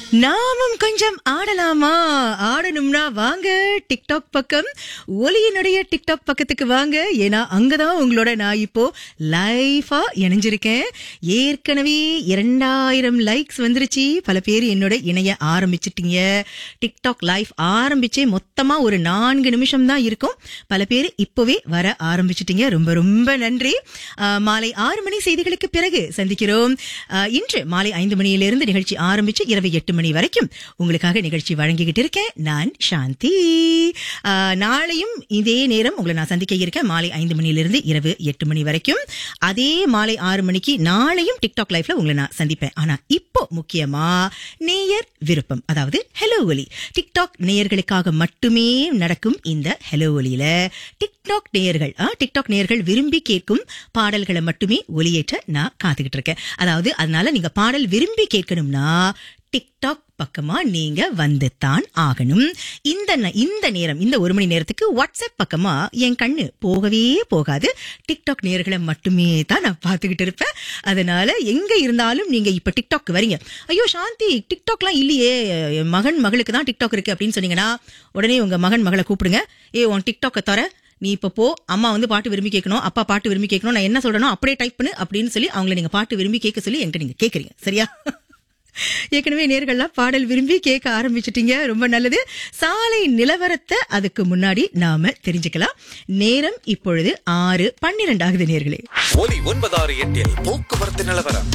நாமும் கொஞ்சம் ஆடலாமா ஆடணும்னா வாங்க டிக்டாக் பக்கம் ஒலியினுடைய டிக்டாக் பக்கத்துக்கு வாங்க ஏன்னா அங்கதான் உங்களோட நான் இப்போ லைஃபா இணைஞ்சிருக்கேன் ஏற்கனவே இரண்டாயிரம் லைக்ஸ் வந்துருச்சு பல பேர் என்னோட இணைய ஆரம்பிச்சிட்டீங்க டிக்டாக் லைஃப் ஆரம்பிச்சே மொத்தமா ஒரு நான்கு நிமிஷம் தான் இருக்கும் பல பேர் இப்போவே வர ஆரம்பிச்சிட்டீங்க ரொம்ப ரொம்ப நன்றி ஆஹ், மாலை ஆறு மணி செய்திகளுக்கு பிறகு சந்திக்கிறோம் ஆஹ், இன்று மாலை ஐந்து மணியிலிருந்து நிகழ்ச்சி ஆரம்பிச்சு இரவு எட்டு மணி வரைக்கும் உங்களுக்காக நிகழ்ச்சி வழங்கிக்கிட்டு இருக்கேன் நான் சாந்தி ஆஹ், நாளையும் இதே நேரம் உங்களை நான் சந்திக்க இருக்கேன் மாலை ஐந்து மணியிலிருந்து இரவு எட்டு மணி வரைக்கும் அதே மாலை ஆறு மணிக்கு நாளையும் டிக்டாக் லைஃப்ல உங்களை நான் சந்திப்பேன் ஆனா இப்போ முக்கியமா நேயர் விருப்பம் அதாவது ஹலோ ஒலி டிக்டாக் நேயர்களுக்காக மட்டுமே நடக்கும் இந்த ஹலோ ஒலியில டிக்டாக் நேயர்கள் ஆ, டிக்டாக் நேயர்கள் விரும்பி கேட்கும் பாடல்களை மட்டுமே ஒலியேற்ற நான் காத்துக்கிட்டு இருக்கேன் அதாவது அதனால நீங்க பாடல் விரும்பி கேட்கணும்னா டிக்டாக் பக்கமா நீங்க வந்துத்தான் ஆகணும் இந்த ந- இந்த நேரம் இந்த ஒரு மணி நேரத்துக்கு வாட்ஸ்அப் பக்கமா என் கண்ணு போகவே போகாது டிக்டாக் நேர்களை மட்டுமே தான் நான் பார்த்துக்கிட்டு இருப்பேன் அதனால எங்க இருந்தாலும் நீங்க இப்ப டிக்டாக் வரீங்க ஐயோ சாந்தி டிக்டாக்லாம் இல்லையே என் மகன் மகளுக்கு தான் டிக்டாக் இருக்கு அப்படின்னு சொன்னீங்கன்னா உடனே உங்க மகன் மகளை கூப்பிடுங்க ஏ உன் டிக்டாக்கை தர நீ இப்போ போ அம்மா வந்து பாட்டு விரும்பி கேட்கணும் அப்பா பாட்டு விரும்பி கேட்கணும் நான் என்ன சொல்றேனோ அப்படியே டைப் பண்ணு அப்படின்னு சொல்லி அவங்கள நீங்க பாட்டு விரும்பி கேட்க சொல்லி என்கிட்ட நீங்க கேக்குறீங்க சரியா ஏற்கனவே நேர்கள்லாம் பாடல் விரும்பி கேட்க ஆரம்பிச்சிட்டீங்க ரொம்ப நல்லது சாலை நிலவரத்தை அதுக்கு முன்னாடி நாம தெரிஞ்சுக்கலாம் நேரம் இப்பொழுது ஆறு பன்னிரண்டு ஆகுது நேர்களே ஒலி ஒன்பதாறு எட்டில் போக்குவரத்து நிலவரம்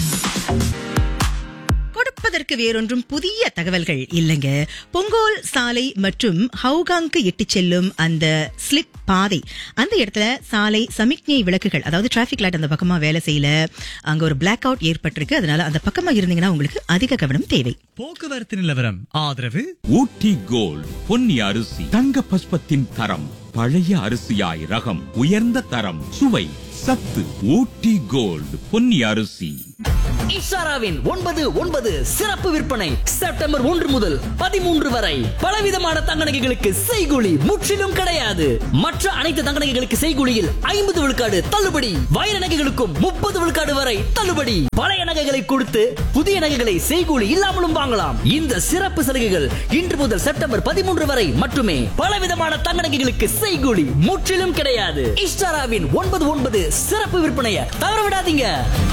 கொடுப்பதற்கு வேறொன்றும் புதிய தகவல்கள் இல்லைங்க பொங்கோல் சாலை மற்றும் ஹவுகாங்க்கு இட்டுச் செல்லும் அந்த ஸ்லிப் பாதை அந்த இடத்துல சாலை சமிக்ஞை விளக்குகள் அதாவது டிராபிக் லைட் அந்த பக்கமா வேலை செய்யல அங்க ஒரு பிளாக் அவுட் ஏற்பட்டிருக்கு அதனால அந்த பக்கமா இருந்தீங்கன்னா உங்களுக்கு அதிக கவனம் தேவை போக்குவரத்து நிலவரம் ஆதரவு ஊட்டி கோல்ட் பொன்னி அரிசி தங்க பஸ்பத்தின் தரம் பழைய அரிசியாய் ரகம் உயர்ந்த தரம் சுவை சத்து ஊட்டி கோல்ட் பொன்னி அரிசி இஷாராவின் ஒன்பது ஒன்பது சிறப்பு விற்பனை செப்டம்பர் ஒன்று முதல் பதிமூன்று வரை பலவிதமான தங்க நகைகளுக்கு செய்கூலி முற்றிலும் கிடையாது மற்ற அனைத்து தங்க நகைகளுக்கு செய்கூலியில் ஐம்பது விழுக்காடு தள்ளுபடி வைர நகைகளுக்கும் முப்பது விழுக்காடு வரை தள்ளுபடி பழைய நகைகளை கொடுத்து புதிய நகைகளை செய்கூலி இல்லாமலும் வாங்கலாம் இந்த சிறப்பு சலுகைகள் இன்று முதல் செப்டம்பர் பதிமூன்று வரை மட்டுமே பலவிதமான தங்க நகைகளுக்கு செய்கூலி முற்றிலும் கிடையாது இஷ்டாராவின் ஒன்பது ஒன்பது சிறப்பு விற்பனையை தவற விடாதீங்க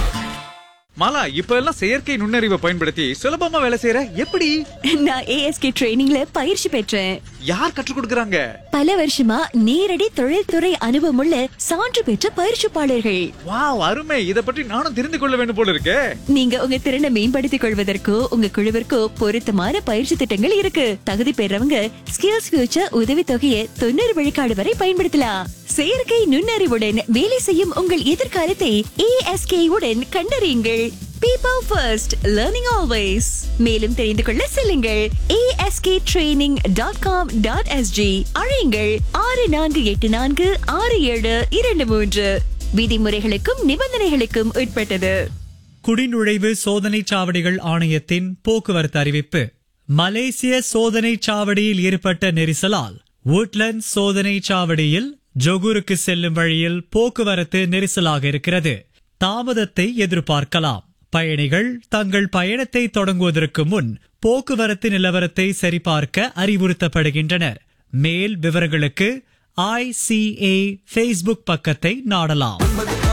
மாலா இப்ப எல்லாம் செயற்கை நுண்ணறிவை பயன்படுத்தி சுலபமா வேலை செய்யற எப்படி நான் ஏஎஸ்கே ட்ரைனிங்ல பயிற்சி பெற்றேன் யார் கற்றுக் கொடுக்கறாங்க பல வருஷமா நேரடி தொழில்துறை அனுபவமுள்ள சான்று பெற்ற பயிற்சிப்பாளர்கள் வாவ் அருமை இத பற்றி நானும் தெரிந்து கொள்ள வேண்டும் போல இருக்கே நீங்க உங்க திறனை மேம்படுத்திக் கொள்வதற்கோ உங்க குழுவிற்கோ பொருத்தமான பயிற்சி திட்டங்கள் இருக்கு தகுதி பெறவங்க ஸ்கில்ஸ் ஃபியூச்சர் உதவி தொகையை தொண்ணூறு விழுக்காடு வரை பயன்படுத்தலாம் செயற்கை நுண்ணறிவுடன் வேலை செய்யும் உங்கள் எதிர்காலத்தை ஏஎஸ்கே உடன் கண்டறியுங்கள் பீப்பிள் ஃபர்ஸ்ட் லேர்னிங் ஆல்வேஸ் மேலும் தெரிந்து கொள்ள செல்லுங்கள் ASK training dot com dot SG அழையுங்கள் ஆறு நான்கு எட்டு நான்கு ஆறு ஏழு இரண்டு மூன்று விதிமுறைகளுக்கும் நிபந்தனைகளுக்கும் உட்பட்டது குடிநுழைவு சோதனை சாவடிகள் ஆணையத்தின் போக்குவரத்து அறிவிப்பு மலேசிய சோதனை சாவடியில் ஏற்பட்ட நெரிசலால் woodlands சோதனை சாவடியில் ஜொகூருக்கு செல்லும் வழியில் போக்குவரத்து நெரிசலாக இருக்கிறது தாமதத்தை எதிர்பார்க்கலாம் பயணிகள் தங்கள் பயணத்தை தொடங்குவதற்கு முன் போக்குவரத்து நிலவரத்தை சரிபார்க்க அறிவுறுத்தப்படுகின்றனர் மேல் விவரங்களுக்கு ஐசிஏ ஃபேஸ்புக் பக்கத்தை நாடலாம்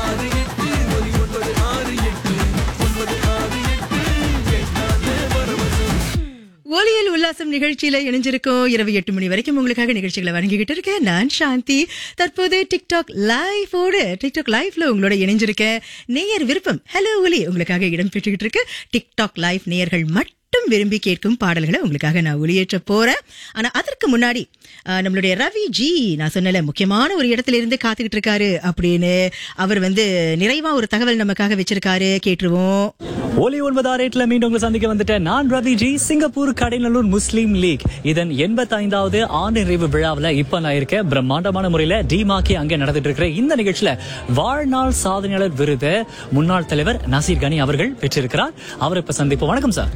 ஒலியல் உல்லாசம் நிகழ்ச்சியில இணைஞ்சிருக்கோம் இரவு எட்டு மணி வரைக்கும் உங்களுக்காக நிகழ்ச்சிகளை வழங்கிக்கிட்டு இருக்கேன் நான் சாந்தி தற்போது டிக்டாக் லைஃபோடு டிக்டாக் லைஃப்ல உங்களோட இணைஞ்சிருக்கேன் நேயர் விருப்பம் ஹலோ ஒலி உங்களுக்காக இடம் பெற்றுக்கிட்டு இருக்கு டிக்டாக் லைஃப் நேயர்கள் மட்டும் விரும்பி கேட்கும் பாடல்களை உங்களுக்காக நான் ஒளியேற்ற போறேன் ஆனா அதற்கு முன்னாடி அஹ், நம்மளுடைய ரவி ஜி நான் சொன்னல முக்கியமான ஒரு இடத்துல இருந்து காத்துக்கிட்டு இருக்காரு அப்படின்னு அவர் வந்து நிறைவா ஒரு தகவல் நமக்காக வச்சிருக்காரு கேட்டுருவோம் ஒலி ஒன்பதாறு எட்டுல மீண்டும் உங்களை சந்திக்க வந்துட்டேன் நான் Ravi ji Singapore Kadainallur Muslim League இதன் எண்பத்தைந்தாவது ஆண்டு நிறைவு விழாவில் இப்ப நான் இருக்கேன் பிரம்மாண்டமான முறையில டிமாக்கி அங்கே நடந்துட்டு இருக்கிற இந்த நிகழ்ச்சியில வாழ்நாள் சாதனையாளர் விருது முன்னாள் தலைவர் நசீர் கனி அவர்கள் பெற்றிருக்கிறார் அவரை இப்ப சந்திப்போம் வணக்கம் சார் வணக்கம்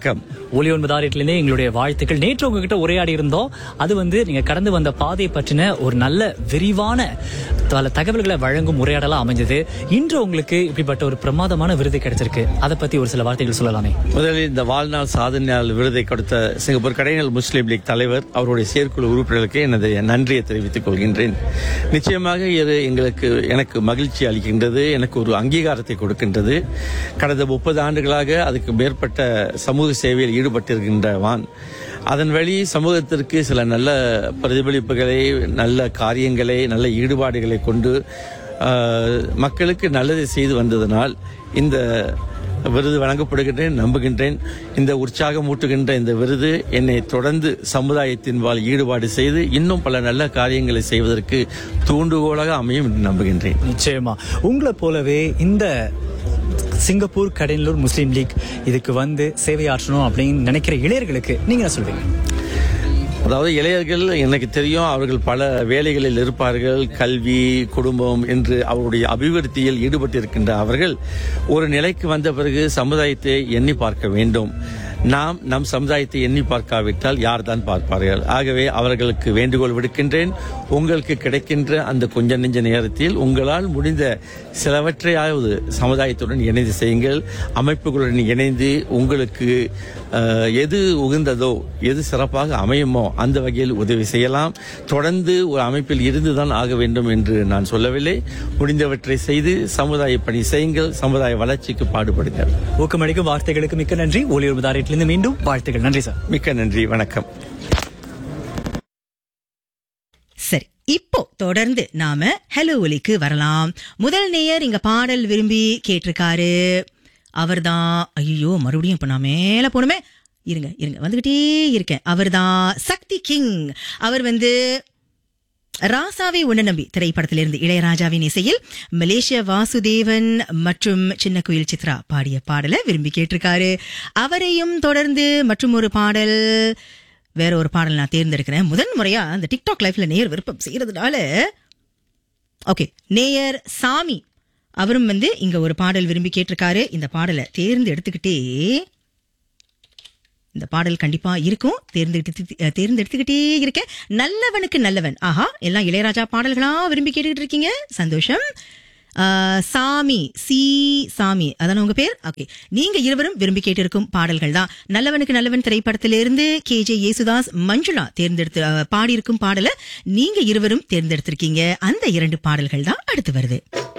வணக்கம் ஒலி ஒன்பதாயிரத்துலேருந்தே எங்களுடைய வாழ்த்துக்கள் நேற்று உங்ககிட்ட உரையாடி இருந்தோம் அது வந்து நீங்க கடந்து வந்த பாதையை பற்றின ஒரு நல்ல விரிவான பல தகவல்களை வழங்கும் உரையாடலா அமைஞ்சது இன்று உங்களுக்கு இப்படிப்பட்ட ஒரு பிரமாதமான விருது கிடைச்சிருக்கு அதை பத்தி ஒரு சில வார்த்தைகள் சொல்லலாமே முதலில் இந்த வாழ்நாள் சாதனையாளர் விருதை கொடுத்த சிங்கப்பூர் கடைநல் முஸ்லீம் லீக் தலைவர் அவருடைய செயற்குழு உறுப்பினர்களுக்கு எனது நன்றியை தெரிவித்துக் கொள்கின்றேன் நிச்சயமாக இது எங்களுக்கு எனக்கு மகிழ்ச்சி அளிக்கின்றது எனக்கு ஒரு அங்கீகாரத்தை கொடுக்கின்றது கடந்த முப்பது ஆண்டுகளாக அதுக்கு மேற்பட்ட சமூக சேவையில் ஈடுபட்டிருக்கின்ற வான் அதன் வழி சமூகத்திற்கு சில நல்ல பிரதிபலிப்புகளை நல்ல காரியங்களை நல்ல ஈடுபாடுகளை கொண்டு ஆஹ், மக்களுக்கு நல்லதை செய்து வந்ததனால் இந்த விருது வழங்கப்படுகின்றேன் நம்புகின்றேன் இந்த உற்சாகமூட்டுகின்ற இந்த விருது என்னை தொடர்ந்து சமுதாயத்தின் வாழ் ஈடுபாடு செய்து இன்னும் பல நல்ல காரியங்களை செய்வதற்கு தூண்டுகோலாக அமையும் என்று நம்புகின்றேன் நிச்சயமா உங்களை போலவே இந்த சிங்கப்பூர் கடலூர் முஸ்லீம் லீக் இதுக்கு வந்து சேவையாற்றணும் அப்படின்னு நினைக்கிற இளைஞர்களுக்கு நீங்க என்ன சொல்வீங்க அதாவது இளைஞர்கள் எனக்கு தெரியும் அவர்கள் பல வேலைகளில் இருப்பார்கள் கல்வி குடும்பம் என்று அவருடைய அபிவிருத்தியில் ஈடுபட்டிருக்கின்ற அவர்கள் ஒரு நிலைக்கு வந்த பிறகு சமுதாயத்தை எண்ணி பார்க்க வேண்டும் நாம் நம் சமுதாயத்தை எண்ணி பார்க்காவிட்டால் யார் தான் பார்ப்பார்கள் ஆகவே அவர்களுக்கு வேண்டுகோள் விடுக்கின்றேன் உங்களுக்கு கிடைக்கின்ற அந்த கொஞ்ச நெஞ்ச நேரத்தில் உங்களால் முடிந்த சிலவற்றையாவது சமுதாயத்துடன் இணைந்து செய்யுங்கள் அமைப்புகளுடன் இணைந்து உங்களுக்கு அஹ், எது உகந்ததோ எது சிறப்பாக அமையுமோ அந்த வகையில் உதவி செய்யலாம் தொடர்ந்து ஒரு அமைப்பில் இருந்துதான் ஆக வேண்டும் என்று நான் சொல்லவில்லை முடிந்தவற்றை செய்து சமுதாய பணி செய்யுங்கள் சமுதாய வளர்ச்சிக்கு பாடுபடுங்கள் ஊக்கமளிக்கும் வார்த்தைகளுக்கு மிக்க நன்றி ஒலி ஒன்பதாயிரத்திலிருந்து மீண்டும் வாழ்த்துக்கள் நன்றி சார் மிக்க நன்றி வணக்கம் சரி இப்போ தொடர்ந்து நாம ஹலோ ஒலிக்கு வரலாம் முதல் நேயர் இங்க பாடல் விரும்பி கேட்டிருக்காரு அவர்தான் ஐயோ மறுபடியும் இப்ப நான் மேல போணுமே இருங்க இருங்க வந்துகிட்டே இருக்கேன் அவர்தான் சக்தி கிங் அவர் வந்து ராசாவை உன்ன நம்பி திரைப்படத்திலிருந்து இளையராஜாவின் இசையில் மலேசிய வாசுதேவன் மற்றும் சின்ன குயில் சித்ரா பாடிய பாடலை விரும்பி கேட்டிருக்காரு அவரையும் தொடர்ந்து மற்றும் ஒரு பாடல் வேற ஒரு பாடல் நான் தேர்ந்தெடுக்கிறேன் முதன் முறையா அந்த டிக்டாக் லைஃப்ல நேயர் விருப்பம் செய்யறதுனால ஓகே நேயர் சாமி அவரும் வந்து இங்க ஒரு பாடல் விரும்பி கேட்டிருக்காரு இந்த பாடலை தேர்ந்து எடுத்துக்கிட்டே இந்த பாடல் கண்டிப்பா இருக்கும் தேர்ந்தெடுத்து தேர்ந்தெடுத்துக்கிட்டே இருக்கேன் நல்லவனுக்கு நல்லவன் ஆஹா எல்லாம் இளையராஜா பாடல்களா விரும்பி கேட்டுக்கிட்டு இருக்கீங்க சந்தோஷம் ஆ, சாமி சி சாமி அதான உங்க பேர் ஓகே நீங்க இருவரும் விரும்பி கேட்டிருக்கும் பாடல்கள் தான் நல்லவனுக்கு நல்லவன் திரைப்படத்திலிருந்து கே ஜே யேசுதாஸ் மஞ்சுளா தேர்ந்தெடுத்து ஆ, பாடியிருக்கும் பாடலை நீங்க இருவரும் தேர்ந்தெடுத்திருக்கீங்க அந்த இரண்டு பாடல்கள் தான் அடுத்து வருது